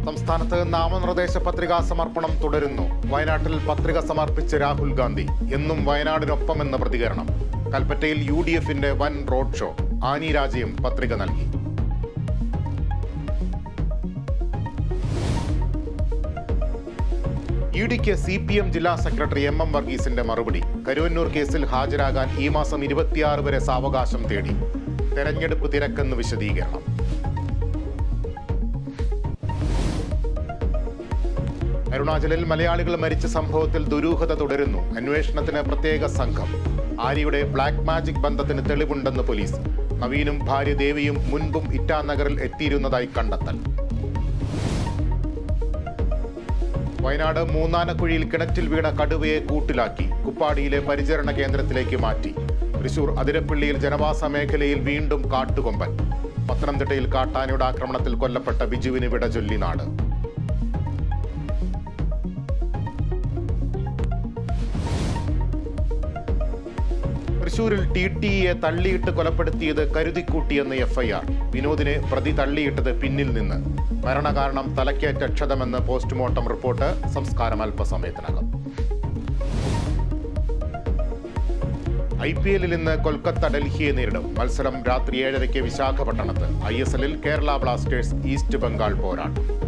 സംസ്ഥാനത്ത് നാമനിർദ്ദേശ പത്രികാ സമർപ്പണം തുടരുന്നു വയനാട്ടിൽ പത്രിക സമർപ്പിച്ച് രാഹുൽ ഗാന്ധി എന്നും വയനാടിനൊപ്പമെന്ന പ്രതികരണം കൽപ്പറ്റയിൽ യു ഡി എഫിന്റെ വൻ റോഡ് ഷോ ആനി രാജയും പത്രിക നൽകി ഇ ഡിക്ക് സി പി എം ജില്ലാ സെക്രട്ടറി എം എം വർഗീസിന്റെ മറുപടി കരുവന്നൂർ കേസിൽ ഹാജരാകാൻ ഈ മാസം ഇരുപത്തിയാറ് വരെ സാവകാശം തേടി തെരഞ്ഞെടുപ്പ് തിരക്കെന്ന് വിശദീകരണം അരുണാചലിൽ മലയാളികൾ മരിച്ച സംഭവത്തിൽ ദുരൂഹത തുടരുന്നു അന്വേഷണത്തിന് പ്രത്യേക സംഘം ആര്യയുടെ ബ്ലാക്ക് മാജിക് ബന്ധത്തിന് തെളിവുണ്ടെന്ന് പോലീസ് നവീനും ഭാര്യ ദേവിയും മുൻപും ഇറ്റാനഗറിൽ എത്തിയിരുന്നതായി കണ്ടെത്തൽ വയനാട് മൂന്നാനക്കുഴിയിൽ കിണറ്റിൽ വീണ കടുവയെ കൂട്ടിലാക്കി കുപ്പാടിയിലെ പരിചരണ കേന്ദ്രത്തിലേക്ക് മാറ്റി തൃശൂർ അതിരപ്പള്ളിയിൽ ജനവാസ മേഖലയിൽ വീണ്ടും കാട്ടുകൊമ്പൻ പത്തനംതിട്ടയിൽ കാട്ടാനയുടെ ആക്രമണത്തിൽ കൊല്ലപ്പെട്ട ബിജുവിന് വിട ചൊല്ലി നാട് തൃശൂരിൽ ടി ടിയെ തള്ളിയിട്ട് കൊലപ്പെടുത്തിയത് കരുതിക്കൂട്ടിയെന്ന് എഫ്ഐആർ വിനോദിനെ പ്രതി തള്ളിയിട്ടത് പിന്നിൽ നിന്ന് മരണകാരണം തലക്കേറ്റ ക്ഷതമെന്ന് പോസ്റ്റ്മോർട്ടം റിപ്പോർട്ട് സംസ്കാരം അല്പസമയത്തിനകം ഐ പി എല്ലിൽ ഇന്ന് കൊൽക്കത്ത ഡൽഹിയെ നേരിടും മത്സരം രാത്രി ഏഴരയ്ക്ക് വിശാഖപട്ടണത്ത് ഐ എസ് എല്ലിൽ കേരള ബ്ലാസ്റ്റേഴ്സ് ഈസ്റ്റ് ബംഗാൾ പോരാട്ടം